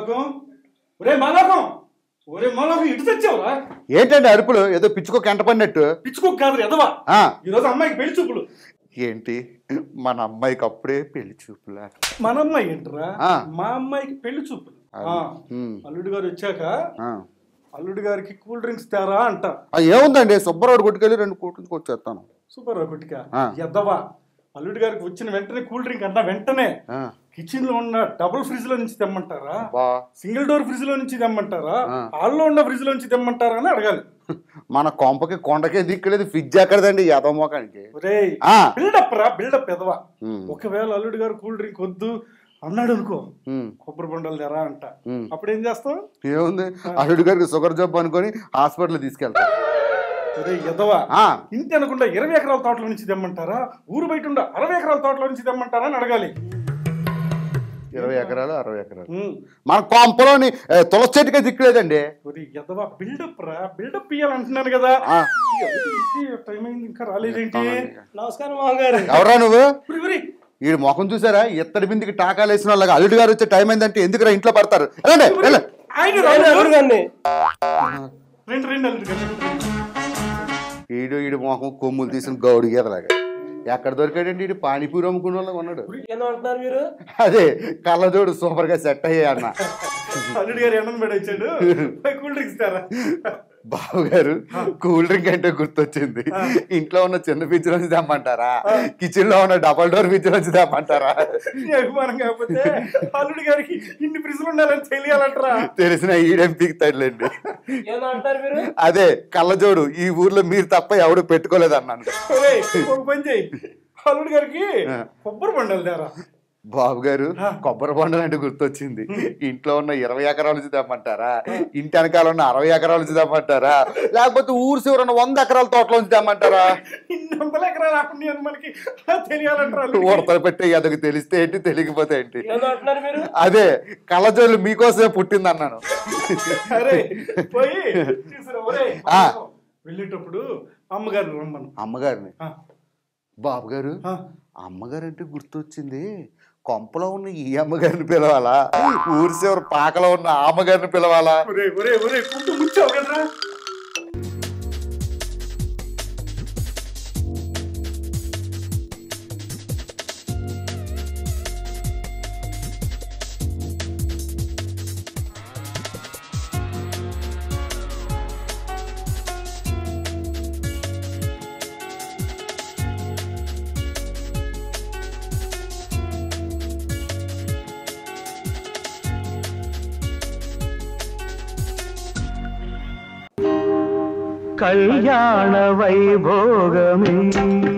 మాలోకం ఒరే మాలోకం ఒరే మాలోకం ఇటు తెచ్చావురా ఏంటండి అరుపులు ఏదో పిచ్చుకో కంట పడినట్టు పిచ్చుకోక కాదు ఎదవా ఆ, ఈరోజు అమ్మాయికి పెళ్లి చూపులు ఏంటి మన అమ్మాయికి అప్పుడే పెళ్లి చూపులా మన అమ్మాయి ఏంట్రా ఆ. మా అమ్మాయికి పెళ్లి చూపులు ఆ, ఉమ్, అల్లుడు గారు వచ్చాక ఆ. అల్లుడు గారికి కూల్ డ్రింక్స్ తేరా అంట ఆ, ఏముందండి సుబ్బరావుడు కొట్టుకెళ్ళి రెండు కోట్లు వచ్చేస్తాను సూపర్ ఒకటిక ఆ. ఎద్దవా అల్లుడు గారికి వచ్చిన వెంటనే కూల్ డ్రింక్ అన్నా వెంటనే ఆ, కిచెన్ లో ఉన్న డబుల్ ఫ్రిడ్జ్ లో నుంచి తెమ్మంటారా బా సింగిల్ డోర్ ఫ్రిడ్జ్ లో నుంచి తెమ్మంటారా ఆ. హాల్లో ఉన్న ఫ్రిడ్జ్ లో నుంచి తెమ్మంటారా అని అడగాలి మన కొంపకి కొండకే దిక్కులేదు ఫ్రిడ్జ్ ఎక్కడదండి యథమోకానికి ఒరేయ్ ఆ. బిల్డప్ రా బిల్డప్ ఎదవా ఉమ్, ఒకవేళ అల్లుడు గారు కూల్ డ్రింక్ వద్దు అన్నాడు అనుకో ఉమ్, కొబ్బరి బొండలు తెరా అంట ఉమ్. అప్పుడు ఏం చేస్తావు ఏముంది అల్లుడి గారికి షుగర్ జబ్బు అనుకొని హాస్పిటల్ తీసుకెళ్తా ఒరే ఎదవా ఆ, ఇంటి అనకుండా ఇరవై ఎకరాల తోటల నుంచి తెమ్మంటారా ఊరు బయట ఉండ అరవై ఎకరాల తోటల నుంచి తెమ్మంటారా అని అడగాలి ఇరవై ఎకరాలు అరవై ఎకరాలు ఉమ్. మన కొంపలోని ఏ, తులసి చెట్టుకే దిక్కులేదండి ఒరే ఎదవా బిల్డప్ రా బిల్డప్ ఇయ్యాలంటున్నాను కదా ఆ. టైం అయింది ఇంకా రాలేదేంటి నమస్కారం మామగారు ఎవరా నువ్వు ఉరి, ఉరి. ఈ ముఖం చూసారా ఇత్తడి బిందికి టాకాలు వేసిన వాళ్ళగా అల్లుడి గారు వచ్చే టైం అయిందంటే ఎందుకురా ఇంట్లో పడతారు వెళ్ళండి వెళ్ళండి ఆయన నేను రాలేదు. అల్లుడు గారిని. రెండు రెండు అల్లుడు గారు ఈడు ఈడు మొహం కొమ్ములు తీసిన గౌడు గీతలాగా ఎక్కడ దొరికాడండి ఈడు పానీపూరి అమ్ముకున్న వాళ్ళగా ఉన్నాడు ఏదో అంటున్నారు మీరు అదే కళ్ళజోడు సూపర్ గా సెట్ అయ్యాయి అన్న అల్లుడు గారు ఎండను పెట్టి వచ్చాడు పోయి కూల్ డ్రింక్స్ ఇస్తారా బాబు గారు కూల్ డ్రింక్ అంటే గుర్తొచ్చింది ఇంట్లో ఉన్న చిన్న ఫ్రిడ్జ్ నుంచి తెమ్మంటారా కిచెన్ లో ఉన్న డబల్ డోర్ ఫ్రిడ్జ్ నుంచి తెమ్మంటారా నీ అభిమానం కాకపోతే అల్లుడు గారికి ఇన్ని ఫ్రిడ్జ్లు ఉండాలని తెలియాలంటరా తెలిసిన ఈడేం పీకుతాడులేండి ఏదో అంటున్నారు మీరు అదే కళ్ళజోడు ఈ ఊర్లో మీరు తప్ప ఎవడు పెట్టుకోలేదు అన్నాను ఒరేయ్, ఒక పని చేయి అల్లుడు గారికి కొబ్బరి బండలు తేరా బాబు గారు కొబ్బరి బొండలు అంటే గుర్తొచ్చింది ఇంట్లో ఉన్న ఇరవై ఎకరాల నుంచి తెమ్మంటారా ఇంటి వెనకాల ఉన్న అరవై ఎకరాల నుంచి తెమ్మంటారా లేకపోతే ఊరు చివర ఉన్న వంద ఎకరాల తోటలో నుంచి తెమ్మంటారా ఇన్ని వందల ఎకరాలు రాకుండా అని మనకి తెలియాలంటారా అల్లుడికి? ఉడతలు పెట్టే అదొక తెలిస్తే ఏంటి తెలియకపోతే ఏంటి ఏదో అంటున్నారు మీరు అదే కళ్ళజోళ్ళు మీకోసమే పుట్టింది అన్నాను అరే పోయి తీసుకురా, ఒరేయ్, ఆ. వెళ్ళేటప్పుడు అమ్మగారు రమ్మను అమ్మగారిని ఆ, బాబు గారు ఆ. అమ్మగారు అంటే గుర్తొచ్చింది కొంపలో ఉన్న ఈ అమ్మగారిని పిలవాలా ఊరి చివరి పాకలో ఉన్న ఆ అమ్మగారిని పిలవాలా ఒరే ఒరే ఒరే కుంటు ముచ్చావు కదరా కళ్యాణ వైభోగమే